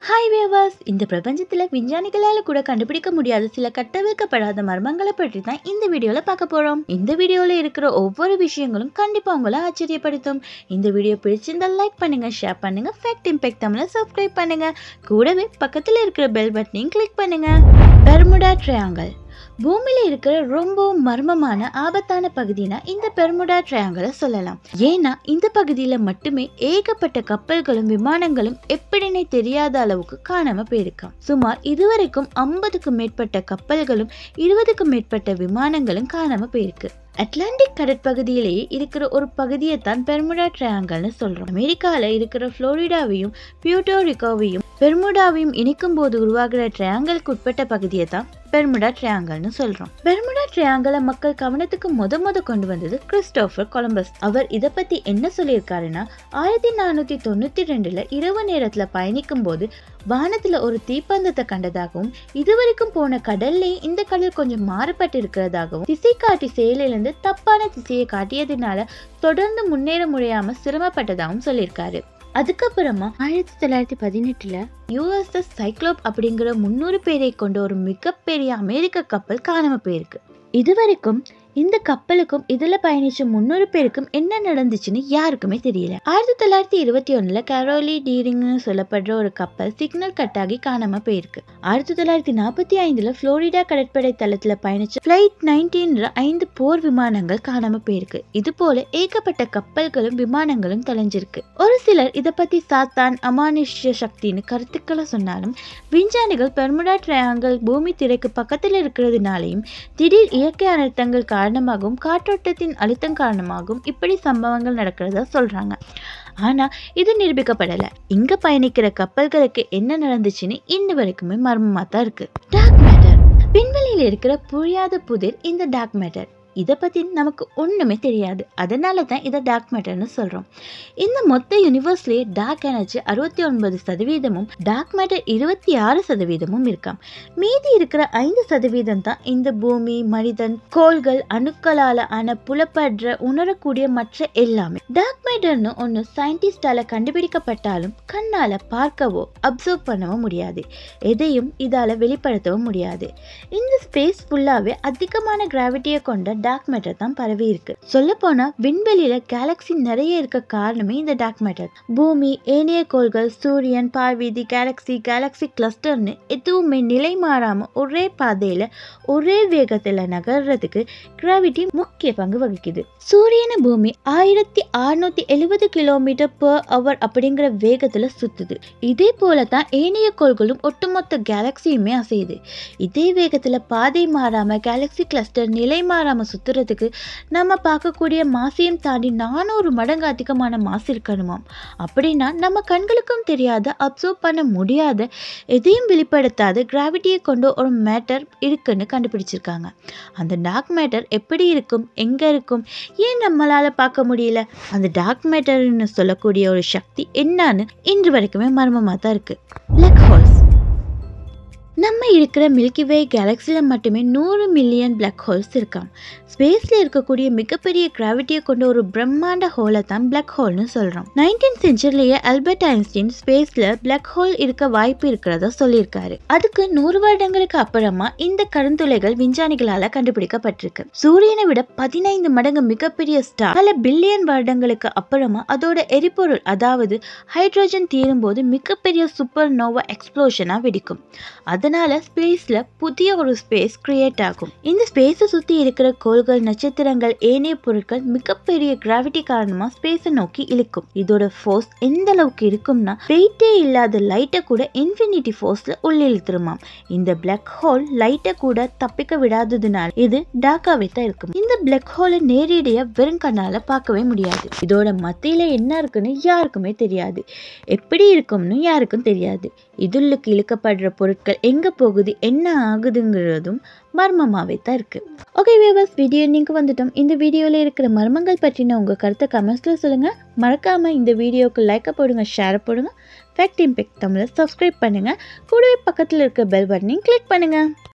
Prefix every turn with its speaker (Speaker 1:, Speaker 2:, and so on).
Speaker 1: hi வேவாஸ் இந்த பிரபஞ்சத்தில் விஞ்ஞானிகளால் கூட கண்டுபிடிக்க முடியாத சில கட்டவிழ்க்கப்படாத மர்மங்களை பற்றி தான் இந்த வீடியோவில் பார்க்க போகிறோம் இந்த வீடியோவில் இருக்கிற ஒவ்வொரு விஷயங்களும் கண்டிப்பாக உங்களை ஆச்சரியப்படுத்தும் இந்த வீடியோ பிடிச்சிருந்தா லைக் பண்ணுங்க ஷேர் பண்ணுங்க ஃபேக்ட் இம்பேக்ட் தமிழை சப்ஸ்கிரைப் பண்ணுங்க கூடவே பக்கத்தில் இருக்கிற பெல் பட்டனையும் கிளிக் பண்ணுங்க பெர்முடா ட்ரையாங்கல் பூமியில இருக்கிற ரொம்ப மர்மமான ஆபத்தான பகுதினா இந்த பெர்முடா ட்ரையாங்கலை சொல்லலாம் ஏன்னா இந்த பகுதியில மட்டுமே ஏகப்பட்ட கப்பல்களும் விமானங்களும் எப்படின்னே தெரியாத அளவுக்கு காணாம போயிருக்காம் சுமார் இதுவரைக்கும் ஐம்பதுக்கும் மேற்பட்ட கப்பல்களும் இருபதுக்கும் மேற்பட்ட விமானங்களும் காணாம போயிருக்கு அட்லாண்டிக் கடற்பகுதியிலேயே இருக்கிற ஒரு பகுதியை தான் பெர்முடா ட்ரையாங்கல்னு சொல்றோம் அமெரிக்கால இருக்கிற புளோரிடாவையும் பியூட்டோரிக்கோவையும் பெர்முடாவையும் இணைக்கும் போது உருவாகிற ட்ரையாங்கலுக்கு உட்பட்ட பகுதியை தான் பெர்முடா ட்ரையாங்கல்னு சொல்றோம் பெர்முடா ட்ரையாங்கலை மக்கள் கவனத்துக்கு முத முத கொண்டு வந்தது கிறிஸ்டோபர் கொலம்பஸ் அவர் இதை பத்தி என்ன சொல்லியிருக்காருன்னா ஆயிரத்தி நானூத்தி தொண்ணூத்தி ரெண்டுல இரவு நேரத்துல பயணிக்கும் போது வானத்துல ஒரு தீப்பந்தத்தை கண்டதாகவும் இதுவரைக்கும் போன கடல்லே இந்த கடல் கொஞ்சம் மாறுபட்டு இருக்கிறதாகவும் திசை காட்டி செயலிலிருந்து தப்பான திசையை காட்டியதுனால தொடர்ந்து முன்னேற முடியாம சிரமப்பட்டதாகவும் சொல்லியிருக்காரு அதுக்கப்புறமா ஆயிரத்தி தொள்ளாயிரத்தி பதினெட்டுல யூஎஸ்எஸ் சைக்ளோப் அப்படிங்கிற முன்னூறு பேரை கொண்ட ஒரு மிகப்பெரிய அமெரிக்க கப்பல் காணாம போயிருக்கு இதுவரைக்கும் இந்த கப்பலுக்கும் இதுல பயணிச்ச முன்னூறு பேருக்கும் என்ன நடந்துச்சுன்னு யாருக்குமே தெரியல ஆயிரத்தி தொள்ளாயிரத்தி இருபத்தி ஒண்ணுல கரோலி டீரிங்னு சொல்லப்படுற ஒரு கப்பல் சிக்னல் கட்டாகி காணாம போயிருக்கு ஆயிரத்தி தொள்ளாயிரத்தி நாற்பத்தி ஐந்துல புளோரிடா கடற்படை தளத்துல பயணிச்ச பிளைட் நைன்டீன்ல ஐந்து போர் விமானங்கள் காணாம போயிருக்கு இது போல ஏகப்பட்ட கப்பல்களும் விமானங்களும் தொலைஞ்சிருக்கு ஒரு சிலர் இதை பத்தி சாத்தான் அமானுஷ்ய சக்தின்னு கருத்துக்களை சொன்னாலும் விஞ்ஞானிகள் பெர்முடா ட்ரையாங்கல் பூமி திரைக்கு பக்கத்தில் இருக்கிறதுனாலையும் திடீர் இயற்கை அனர்த்தங்கள் காரணமாகவும் காற்றோட்டத்தின் அழுத்தம் காரணமாகவும் இப்படி சம்பவங்கள் நடக்கிறதா சொல்றாங்க ஆனா இது நிரூபிக்கப்படல இங்க பயணிக்கிற கப்பல்களுக்கு என்ன நடந்துச்சுன்னு இன்ன வரைக்குமே மர்மமா தான் இருக்கு டார்க் மேட்டர் விண்வெளியில் இருக்கிற புரியாத புதிர் இந்த டார்க் மேட்டர் இதை பற்றி நமக்கு ஒன்றுமே தெரியாது அதனால தான் இதை டார்க் மேட்டர்னு சொல்கிறோம் இந்த மொத்த யூனிவர்ஸ்லேயே டார்க் எனர்ஜி அறுபத்தி ஒன்பது சதவீதமும் டார்க் மேட்டர் இருபத்தி ஆறு சதவீதமும் இருக்காம் மீதி இருக்கிற ஐந்து சதவீதம் தான் இந்த பூமி மனிதன் கோள்கள் அணுக்களால் ஆன புலப்படுற உணரக்கூடிய மற்ற எல்லாமே டார்க் மேட்டர்னு ஒன்று சயின்டிஸ்டால கண்டுபிடிக்கப்பட்டாலும் கண்ணால் பார்க்கவோ அப்சர்வ் பண்ணவோ முடியாது எதையும் இதால் வெளிப்படுத்தவும் முடியாது இந்த ஸ்பேஸ் ஃபுல்லாகவே அதிகமான கிராவிட்டியை கொண்ட டார்க் மேட்டர் தான் பரவி இருக்கு சொல்ல போனா விண்வெளியில கேலக்சி நிறைய இருக்க காரணமே இந்த டார்க் மேட்டர் பூமி ஏனைய கோள்கள் சூரியன் பார்வீதி கேலக்சி கேலக்சி கிளஸ்டர்னு எதுவுமே நிலை மாறாம ஒரே பாதையில ஒரே வேகத்துல நகர்றதுக்கு கிராவிட்டி முக்கிய பங்கு வகிக்குது சூரியன பூமி ஆயிரத்தி அறுநூத்தி எழுபது கிலோமீட்டர் பர் அவர் அப்படிங்கிற வேகத்துல சுத்துது இதே போல தான் ஏனைய கோள்களும் ஒட்டுமொத்த கேலக்சியுமே அசையுது இதே வேகத்துல பாதை மாறாம கேலக்சி கிளஸ்டர் நிலை மாறாம சுத்துறதுக்கு நம்ம பார்க்கக்கூடிய மாசையும் தாண்டி நானூறு மடங்கு அதிகமான மாசு இருக்கணுமாம் அப்படின்னா நம்ம கண்களுக்கும் தெரியாத அப்சர்வ் பண்ண முடியாத எதையும் வெளிப்படுத்தாத கிராவிட்டியை கொண்ட ஒரு மேட்டர் இருக்குன்னு கண்டுபிடிச்சிருக்காங்க அந்த டார்க் மேட்டர் எப்படி இருக்கும் எங்க இருக்கும் ஏன் நம்மளால பார்க்க முடியல அந்த டார்க் மேட்டர்னு சொல்லக்கூடிய ஒரு சக்தி என்னன்னு இன்று வரைக்குமே மர்மமாக தான் இருக்கு பிளாக் ஹோல்ஸ் நம்ம இருக்கிற மில்கி வே கேலக்சியில் மட்டுமே நூறு மில்லியன் பிளாக் ஹோல்ஸ் இருக்காம் ஸ்பேஸில் இருக்கக்கூடிய மிகப்பெரிய கிராவிட்டியை கொண்ட ஒரு பிரம்மாண்ட ஹோலை தான் பிளாக் ஹோல்னு சொல்கிறோம் நைன்டீன் செஞ்சுரிலேயே ஆல்பர்ட் ஐன்ஸ்டீன் ஸ்பேஸில் பிளாக் ஹோல் இருக்க வாய்ப்பு இருக்கிறதா சொல்லியிருக்காரு அதுக்கு நூறு வருடங்களுக்கு அப்புறமா இந்த கருந்துளைகள் விஞ்ஞானிகளால் கண்டுபிடிக்கப்பட்டிருக்கு சூரியனை விட பதினைந்து மடங்கு மிகப்பெரிய ஸ்டார் பல பில்லியன் வருடங்களுக்கு அப்புறமா அதோட எரிபொருள் அதாவது ஹைட்ரோஜன் தீரும்போது மிகப்பெரிய சூப்பர் நோவா எக்ஸ்ப்ளோஷனாக வெடிக்கும் அதனால ஸ்பேஸ்ல புதிய ஒரு ஸ்பேஸ் கிரியேட் ஆகும் இந்த ஸ்பேஸை சுத்தி இருக்கிற கோள்கள் நட்சத்திரங்கள் ஏனைய பொருட்கள் மிகப்பெரிய கிராவிட்டி காரணமா ஸ்பேஸை நோக்கி இழுக்கும் இதோட ஃபோர்ஸ் எந்த அளவுக்கு இருக்கும்னா வெயிட்டே இல்லாத லைட்டை கூட இன்ஃபினிட்டி ஃபோர்ஸ்ல உள்ளிழுத்துருமாம் இந்த பிளாக் ஹோல் லைட்டை கூட தப்பிக்க விடாததுனால இது டார்க்காவே தான் இருக்கும் இந்த பிளாக் ஹோலை நேரடியா வெறும் கண்ணால பார்க்கவே முடியாது இதோட மத்தியில என்ன இருக்குன்னு யாருக்குமே தெரியாது எப்படி இருக்கும்னு யாருக்கும் தெரியாது இதுள்ளுக்கு இழுக்கப்படுற பொருட்கள் எங்கே போகுது என்ன ஆகுதுங்கிறதும் மர்மமாகவே தான் இருக்குது ஓகே வேவர்ஸ் வீடியோ நீங்கள் வந்துட்டோம் இந்த வீடியோவில் இருக்கிற மர்மங்கள் பற்றின உங்கள் கருத்தை கமெண்ட்ஸில் சொல்லுங்கள் மறக்காமல் இந்த வீடியோவுக்கு லைக்கை போடுங்க ஷேரை போடுங்க ஃபேக்ட் இம்பெக்ட் தமிழை சப்ஸ்கிரைப் பண்ணுங்கள் கூடவே பக்கத்தில் இருக்க பெல் பட்டனையும் கிளிக் பண்ணுங்கள்